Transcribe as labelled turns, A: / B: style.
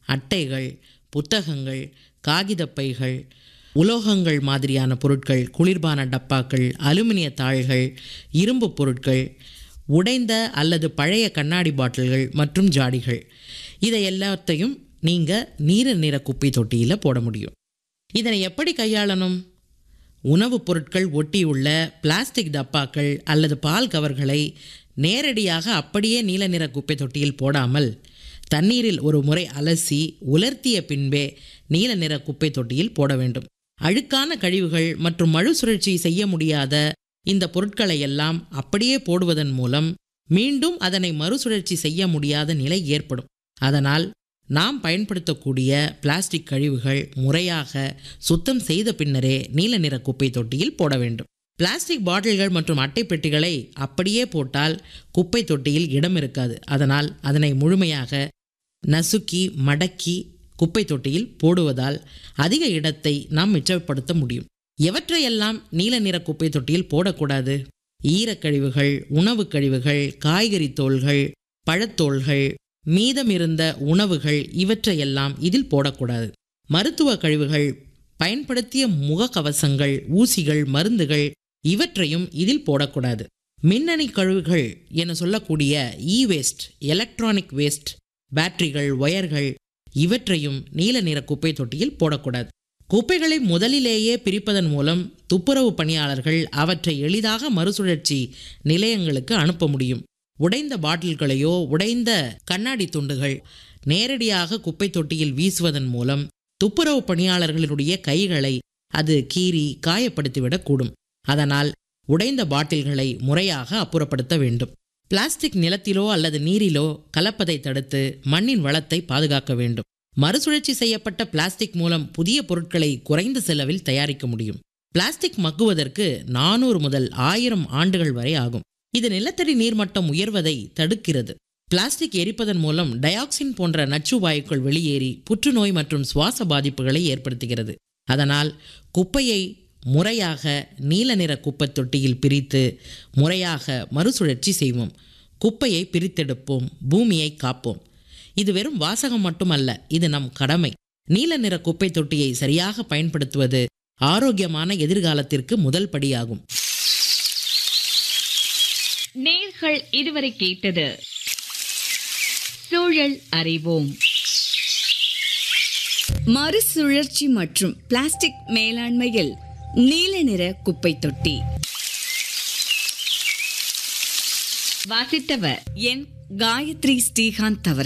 A: அட்டைகள் புத்தகங்கள் காகிதப்பைகள் உலோகங்கள் மாதிரியான பொருட்கள் குளிர்பான டப்பாக்கள் அலுமினிய தாள்கள் இரும்பு பொருட்கள் உடைந்த அல்லது பழைய கண்ணாடி பாட்டில்கள் மற்றும் ஜாடிகள் இதை எல்லாத்தையும் நீங்கள் நீல நிற குப்பை தொட்டியில் போட முடியும் இதனை எப்படி கையாளணும் உணவுப் பொருட்கள் ஒட்டியுள்ள பிளாஸ்டிக் டப்பாக்கள் அல்லது பால் கவர்களை நேரடியாக அப்படியே நீல நிற குப்பை தொட்டியில் போடாமல் தண்ணீரில் ஒரு முறை அலசி உலர்த்திய பின்பே நீல நிற குப்பை தொட்டியில் போட வேண்டும் அழுக்கான கழிவுகள் மற்றும் மறுசுழற்சி செய்ய முடியாத இந்த பொருட்களை எல்லாம் அப்படியே போடுவதன் மூலம் மீண்டும் அதனை மறுசுழற்சி செய்ய முடியாத நிலை ஏற்படும் அதனால் நாம் பயன்படுத்தக்கூடிய பிளாஸ்டிக் கழிவுகள் முறையாக சுத்தம் செய்த பின்னரே நீல நிற குப்பை தொட்டியில் போட வேண்டும் பிளாஸ்டிக் பாட்டில்கள் மற்றும் அட்டை பெட்டிகளை அப்படியே போட்டால் குப்பை தொட்டியில் இடம் இருக்காது அதனால் அதனை முழுமையாக நசுக்கி மடக்கி குப்பை தொட்டியில் போடுவதால் அதிக இடத்தை நாம் மிச்சப்படுத்த முடியும் எவற்றையெல்லாம் நீல நிற குப்பை தொட்டியில் போடக்கூடாது ஈரக்கழிவுகள் உணவுக் கழிவுகள் காய்கறி தோல்கள் பழத்தோல்கள் மீதமிருந்த உணவுகள் இவற்றையெல்லாம் இதில் போடக்கூடாது மருத்துவ கழிவுகள் பயன்படுத்திய முகக்கவசங்கள் ஊசிகள் மருந்துகள் இவற்றையும் இதில் போடக்கூடாது மின்னணு கழிவுகள் என சொல்லக்கூடிய இ வேஸ்ட் எலக்ட்ரானிக் வேஸ்ட் பேட்டரிகள் ஒயர்கள் இவற்றையும் நீல நிற குப்பை தொட்டியில் போடக்கூடாது குப்பைகளை முதலிலேயே பிரிப்பதன் மூலம் துப்புரவு பணியாளர்கள் அவற்றை எளிதாக மறுசுழற்சி நிலையங்களுக்கு அனுப்ப முடியும் உடைந்த பாட்டில்களையோ உடைந்த கண்ணாடி துண்டுகள் நேரடியாக குப்பை தொட்டியில் வீசுவதன் மூலம் துப்புரவு பணியாளர்களுடைய கைகளை அது கீறி காயப்படுத்திவிடக்கூடும் அதனால் உடைந்த பாட்டில்களை முறையாக அப்புறப்படுத்த வேண்டும் பிளாஸ்டிக் நிலத்திலோ அல்லது நீரிலோ கலப்பதை தடுத்து மண்ணின் வளத்தை பாதுகாக்க வேண்டும் மறுசுழற்சி செய்யப்பட்ட பிளாஸ்டிக் மூலம் புதிய பொருட்களை குறைந்த செலவில் தயாரிக்க முடியும் பிளாஸ்டிக் மக்குவதற்கு நானூறு முதல் ஆயிரம் ஆண்டுகள் வரை ஆகும் இது நிலத்தடி நீர்மட்டம் உயர்வதை தடுக்கிறது பிளாஸ்டிக் எரிப்பதன் மூலம் டயாக்சின் போன்ற நச்சு வாயுக்கள் வெளியேறி புற்றுநோய் மற்றும் சுவாச பாதிப்புகளை ஏற்படுத்துகிறது அதனால் குப்பையை முறையாக நீல நிற குப்பை தொட்டியில் பிரித்து முறையாக மறுசுழற்சி செய்வோம் குப்பையை பிரித்தெடுப்போம் பூமியை காப்போம் இது வெறும் வாசகம் மட்டுமல்ல இது நம் கடமை நீல நிற குப்பை தொட்டியை சரியாக பயன்படுத்துவது ஆரோக்கியமான எதிர்காலத்திற்கு முதல் படியாகும்
B: நேர்கள் இதுவரை கேட்டது சூழல் அறிவோம்
C: மறுசுழற்சி மற்றும் பிளாஸ்டிக் மேலாண்மையில் நீல நிற குப்பை தொட்டி
B: வாசித்தவர்
C: என் காயத்ரி ஸ்ரீகாந்த் அவர்